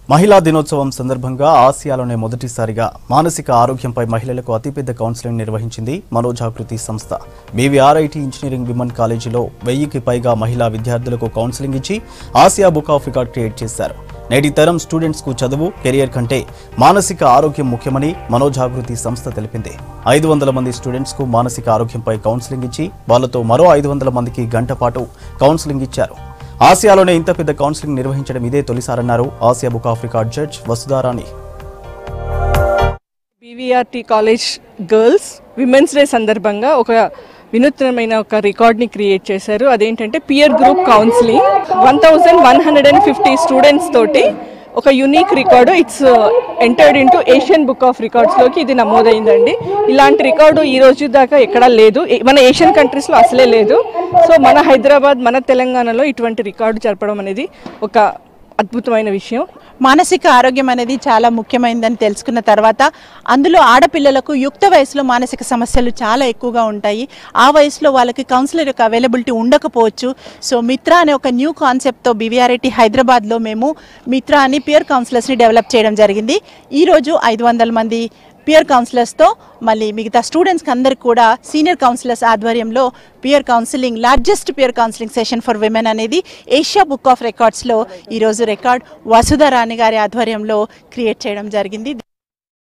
మహిళా దినోత్సవం సందర్భంగా ఆసియాలోనే మొదటిసారిగా మానసిక ఆరోగ్యంపై మహిళలకు అతిపెద్ద కౌన్సిలింగ్ నిర్వహించింది మనోజాగృతి సంస్థ బీవీఆర్ఐటి ఇంజనీరింగ్ విమన్ కాలేజీలో వెయ్యికి పైగా మహిళా విద్యార్థులకు కౌన్సిలింగ్ ఇచ్చి Asia book of record create చేశారు నేటి తరం స్టూడెంట్స్ కు చదువు కెరియర్ కంటే మానసిక ఆరోగ్యం ముఖ్యమని మనోజాగృతి సంస్థ తెలిపింది ఐదు వందల మంది స్టూడెంట్స్ కు మానసిక ఆరోగ్యంపై కౌన్సిలింగ్ ఇచ్చి వాళ్ళతో మరో ఐదు వందల మందికి గంట పాటు కౌన్సిలింగ్ ఇచ్చారు ఆసియాలోనే ఇంత పెద్ద కౌన్సిలింగ్ నిర్వహించడం ఇదే తొలిసారన్నారు Asia book of record judge Vasudharani BVRT college girls women's day సందర్భంగా ఒక వినూత్నమైన ఒక రికార్డ్ని క్రియేట్ చేశారు అదేంటంటే peer group counselling one thousand one hundred and fifty students తోటి ఒక unique record it's entered into Asian book of రికార్డ్స్లోకి ఇది నమోదైందండి ఇలాంటి రికార్డు ఈ రోజు దాకా ఎక్కడా లేదు ఏ- మన ఏషియన్ కంట్రీస్లో అసలే లేదు సో మన హైదరాబాద్ మన తెలంగాణలో ఇటువంటి రికార్డు జరపడం అనేది ఒక అద్భుతమైన విషయం మానసిక ఆరోగ్యం అనేది చాలా ముఖ్యమైనదని తెలుసుకున్న తర్వాత అందులో ఆడపిల్లలకు యుక్త వయసులో మానసిక సమస్యలు చాలా ఎక్కువగా ఉంటాయి ఆ వయసులో వాళ్ళకి కౌన్సిలర్ యొక్క అవైలబిలిటీ ఉండకపోవచ్చు సో మిత్ర అనే ఒక న్యూ కాన్సెప్ట్తో బీవీఆర్ఐటి హైదరాబాద్లో మేము మిత్ర అని పియర్ కౌన్సిలర్స్ని డెవలప్ చేయడం జరిగింది ఈరోజు ఐదు వందల మంది పియర్ కౌన్సిలర్స్తో మళ్ళీ మిగతా స్టూడెంట్స్కి అందరికి కూడా సీనియర్ కౌన్సిలర్స్ ఆధ్వర్యంలో peer counselling largest peer counselling session for women అనేది ఏషియా బుక్ ఆఫ్ రికార్డ్స్లో ఈరోజు రికార్డ్ వసుధ రాణి గారి ఆధ్వర్యంలో క్రియేట్ చేయడం జరిగింది